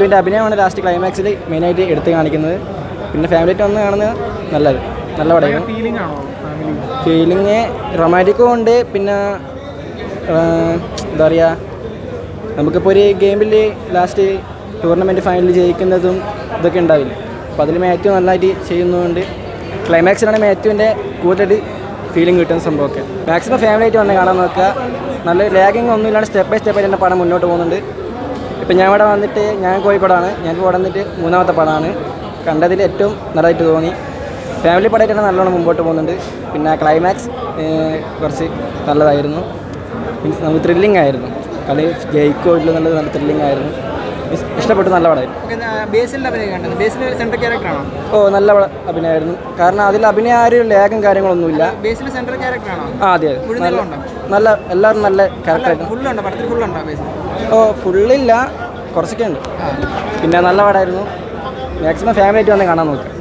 മാത്യുവിൻ്റെ അഭിനയമാണ് last ക്ലൈമാക്സിൽ മെയിനായിട്ട് എടുത്ത് കാണിക്കുന്നത് പിന്നെ ഫാമിലിയായിട്ട് വന്ന് കാണുന്നത് നല്ലത് നല്ല പടമായിരുന്നു ഫീലിംഗ് ആണോ ഫാമിലി ഫീലിംഗ് റൊമാൻറ്റിക്കും ഉണ്ട് പിന്നെ ആ, എന്താ പറയുക നമുക്കിപ്പോൾ ഒരു ഗെയിമിൽ ലാസ്റ്റ് ടൂർണമെൻറ്റ് ഫൈനലിൽ ജയിക്കുന്നതും ഇതൊക്കെ ഉണ്ടാവില്ല അപ്പോൾ അതിൽ മാത്യു നല്ലതായിട്ട് ചെയ്യുന്നതുകൊണ്ട് ക്ലൈമാക്സിലാണ് മാത്യുവിൻ്റെ കൂടുതൽ ഫീലിംഗ് കിട്ടുന്ന സംഭവമൊക്കെ മാക്സിമം ഫാമിലി ആയിട്ട് വന്ന് കാണാൻ നോക്കുക നല്ല ലാഗിങ് ഒന്നും ഇല്ലാണ്ട് സ്റ്റെപ്പ് ബൈ സ്റ്റെപ്പ് ആയിട്ട് തന്നെ പടം മുന്നോട്ട് പോകുന്നുണ്ട് ഇപ്പം ഞാൻ ഇവിടെ വന്നിട്ട് ഞാൻ കോഴിക്കോടാണ് ഞങ്ങൾക്ക് ഇവിടെ വന്നിട്ട് മൂന്നാമത്തെ പടമാണ് കണ്ടതിൽ ഏറ്റവും നല്ലതായിട്ട് തോന്നി ഫാമിലി പടമായിട്ട് തന്നെ നല്ലോണം മുമ്പോട്ട് പോകുന്നുണ്ട് പിന്നെ ക്ലൈമാക്സ് കുറച്ച് നല്ലതായിരുന്നു മീൻസ് നമുക്ക് ത്രില്ലിംഗ് ആയിരുന്നു കളി ജയിക്കോ ഇല്ലോ എന്നുള്ളത് നല്ല ത്രില്ലിംഗ് ആയിരുന്നു ഇഷ്- ഇഷ്ടപ്പെട്ടു നല്ല പടമായിരുന്നു ബേസിലിന്റെ അഭിനയം കണ്ടത് ബേസിൽ സെൻട്രൽ ക്യാരക്ടറാണോ ഓ നല്ല പട- അഭിനയമായിരുന്നു കാരണം അതിൽ അഭിനയ ആ ഒരു ലാഗും കാര്യങ്ങളൊന്നുമില്ല ബേസിൽ സെൻട്രൽ ക്യാരക്ടറാണോ ആ അതെ അതെ മുഴുനീളം നല്ല ഉണ്ടോ? നല്ല എല്ലാവരും നല്ല ക്യാരക്ടറായിരുന്നു ഫുള്ളുണ്ടോ പടത്തിൽ ഫുള്ളുണ്ടോ ബേസിൽ ഓ ഫുള്ളില്ല കുറച്ചൊക്കെ ഉണ്ട് പിന്നെ നല്ല പടമായിരുന്നു മാക്സിമം ഫാമിലി ആയിട്ട് വന്ന് കാണാൻ നോക്കുക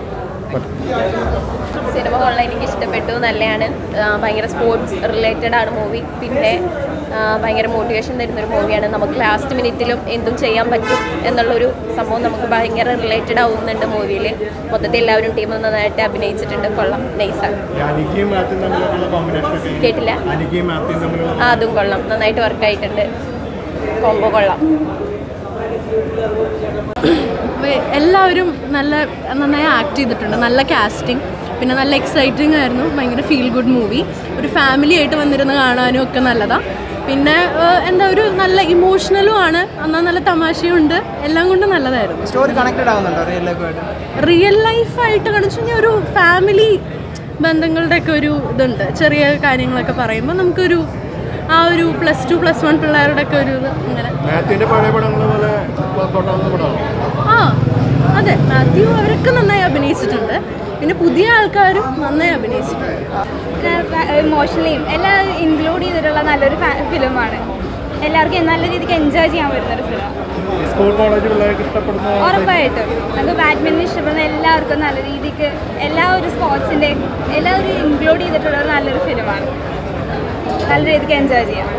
സിനിമ കൊള്ളാൻ എനിക്ക് ഇഷ്ടപ്പെട്ടു നല്ലതാണ് ആ, ഭയങ്കര സ്പോർട്സ് റിലേറ്റഡ് ആണ് മൂവി പിന്നെ ആ, ഭയങ്കര മോട്ടിവേഷൻ തരുന്നൊരു മൂവിയാണ് നമുക്ക് ലാസ്റ്റ് മിനിറ്റിലും എന്തും ചെയ്യാൻ പറ്റും എന്നുള്ളൊരു സംഭവം നമുക്ക് ഭയങ്കര റിലേറ്റഡ് ആവുന്നുണ്ട് മൂവിയിൽ മൊത്തത്തിൽ എല്ലാവരും ടീം നന്നായിട്ട് അഭിനയിച്ചിട്ടുണ്ട് കൊള്ളാം നൈസാണ് അനിക്കയും മാത്യും തമ്മിലുള്ള കോമ്പിനേഷൻ ഒക്കെ കേട്ടില്ല അനിക്കയും മാത്യും തമ്മിലുള്ള ആ അതും കൊള്ളാം നന്നായിട്ട് വർക്കായിട്ടുണ്ട് കോംബോ കൊള്ളാം വെ- എല്ലാവരും നല്ല നന്നായി ആക്ട് ചെയ്തിട്ടുണ്ട് നല്ല കാസ്റ്റിംഗ് പിന്നെ നല്ല എക്സൈറ്റിംഗ് ആയിരുന്നു ഭയങ്കര ഫീൽ ഗുഡ് മൂവി ഒരു ഫാമിലി ആയിട്ട് വന്നിരുന്ന് കാണാനും ഒക്കെ നല്ലതാണ് പിന്നെ ഏഹ്, എന്താ ഒരു നല്ല ഇമോഷണലും ആണ് എന്നാൽ നല്ല തമാശയും ഉണ്ട് എല്ലാം കൊണ്ടും നല്ലതായിരുന്നു സ്റ്റോറി കണക്റ്റഡ് ആവുന്നുണ്ടോ റിയൽ ലൈഫായിട്ട് റിയൽ ലൈഫായിട്ട് കാണിച്ചു കഴിഞ്ഞാൽ ഒരു ഫാമിലി ബന്ധങ്ങളുടെയൊക്കെ ഒരു ഇതുണ്ട് ചെറിയ കാര്യങ്ങളൊക്കെ പറയുമ്പോൾ നമുക്കൊരു ആ ഒരു പ്ലസ് ടു പ്ലസ് വൺ പിള്ളേരുടെ ഒക്കെ ഒരു ഇത് ഇങ്ങനെ മാത്യുവിന്റെ പഴയ പടങ്ങൾ പോലെ തൊട്ടാവുന്ന പടമാണ് ആ അതെ മാത്യു അവരൊക്കെ നന്നായി അഭിനയിച്ചിട്ടുണ്ട് പിന്നെ പുതിയ ആൾക്കാരും നന്നായി അഭിനയിച്ചിട്ടുണ്ട് ഇമോഷണലിയും എല്ലാം ഇൻക്ലൂഡ് ചെയ്തിട്ടുള്ള നല്ലൊരു ഫിലിമാണ് എല്ലാവർക്കും നല്ല രീതിക്ക് എൻജോയ് ചെയ്യാൻ പറ്റുന്ന ഒരു ഫിലിം സ്കൂൾ കോളേജ് പിള്ളേർക്ക് ഇഷ്ടപ്പെടുന്ന ഉറപ്പായിട്ടും നമുക്ക് ബാഡ്മിൻ്റൺ ഇഷ്ടപ്പെടുന്ന എല്ലാവർക്കും നല്ല രീതിക്ക് എല്ലാ ഒരു സ്പോർട്സിൻ്റെ എല്ലാവരും ഇൻക്ലൂഡ് ചെയ്തിട്ടുള്ള ഒരു നല്ലൊരു ഫിലിമാണ് നല്ല രീതിക്ക് എൻജോയ് ചെയ്യാം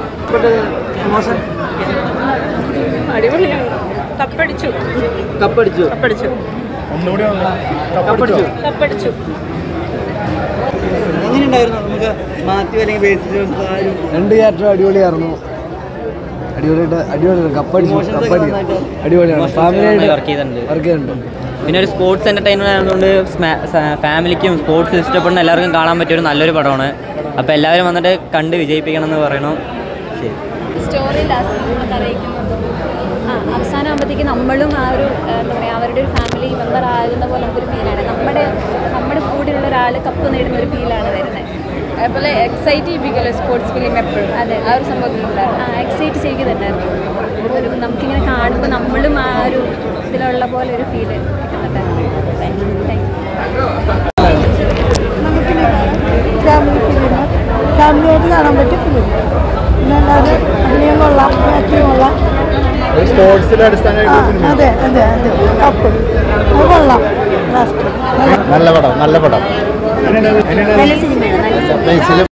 അടിപൊളിയാണ് കപ്പടിച്ചു കപ്പടിച്ചു കപ്പടിച്ചു ഒന്നുകൂടി ഒന്ന് കപ്പടിച്ചു കപ്പടിച്ചു എങ്ങനെയുണ്ടായിരുന്നു നമുക്ക് മാത്യു അല്ലെങ്കിൽ ബേസിൽ ജോസഫ് ആ ഒരു രണ്ട് ക്യാരക്ടർ അടിപൊളിയായിരുന്നു അടിപൊളിയായിട്ട് അടിപൊളിയാണ് കപ്പടിച്ചു Emotions ഒക്കെ കപ്പടി നന്നായിട്ട് അടിപൊളിയാണ് ഫാമിലി ആയിട്ട് വർക്ക് ചെയ്തിട്ടുണ്ട് വർക്ക് ചെയ്യുന്നുണ്ട് പിന്നെ ഒരു സ്പോർട്സ് എൻ്റർടൈൻമെൻറ്റ് ആയതുകൊണ്ട് ഫാമിലിക്കും സ്പോർട്സ് ഇഷ്ടപ്പെടുന്ന എല്ലാവർക്കും കാണാൻ പറ്റിയ ഒരു നല്ലൊരു പടമാണ് അപ്പോൾ എല്ലാവരും വന്നിട്ട് കണ്ട് വിജയിപ്പിക്കണം എന്ന് പറയണം ശരി സ്റ്റോറി ലാസ്റ്റ് അറിയിക്കുന്നത് ആ അവസാനം ആകുമ്പോഴത്തേക്ക് നമ്മളും ആ ഒരു ആ, എന്താ പറയുക അവരുടെ ഒരു ഫാമിലി മെമ്പർ ആകുന്ന പോലെ നമുക്കൊരു ഫീലാണ് നമ്മുടെ നമ്മുടെ കൂടെയുള്ള ഒരാൾ കപ്പ് നേടുന്ന ഒരു ഫീലാണ് വരുന്നത് അതുപോലെ എക്സൈറ്റ് ചെയ്യിപ്പിക്കുമല്ലോ സ്പോർട്സ് ഫിലിം എപ്പോഴും അതെ ആ ഒരു സംഭവത്തിലുണ്ടായിരുന്നു ആ എക്സൈറ്റ് ചെയ്യുന്നുണ്ടായിരുന്നു ഒരു നമുക്കിങ്ങനെ കാണുമ്പോൾ നമ്മളും ആ ഒരു ഇതിലുള്ള പോലെ ഒരു ഫീല് കിട്ടുന്നുണ്ടായിരുന്നു താങ്ക് യു ഫാമിലി ഫിലിം ഫാമിലിയായിട്ട് കാണാൻ പറ്റിയ ഫിലിം പിന്നെ എല്ലാവരും അഭിനയം കൊള്ളാം ആക്ടിങ് കൊള്ളാം സ്പോർട്സിലെ ആ അടിസ്ഥാനമായിട്ടുള്ള സിനിമ അതെ അതെ അതെ കപ്പ് അത് കൊള്ളാം ലാസ്റ്റ് നല്ല പടം നല്ല പടം നല്ല സിനിമയാണ് നല്ല സിനിമ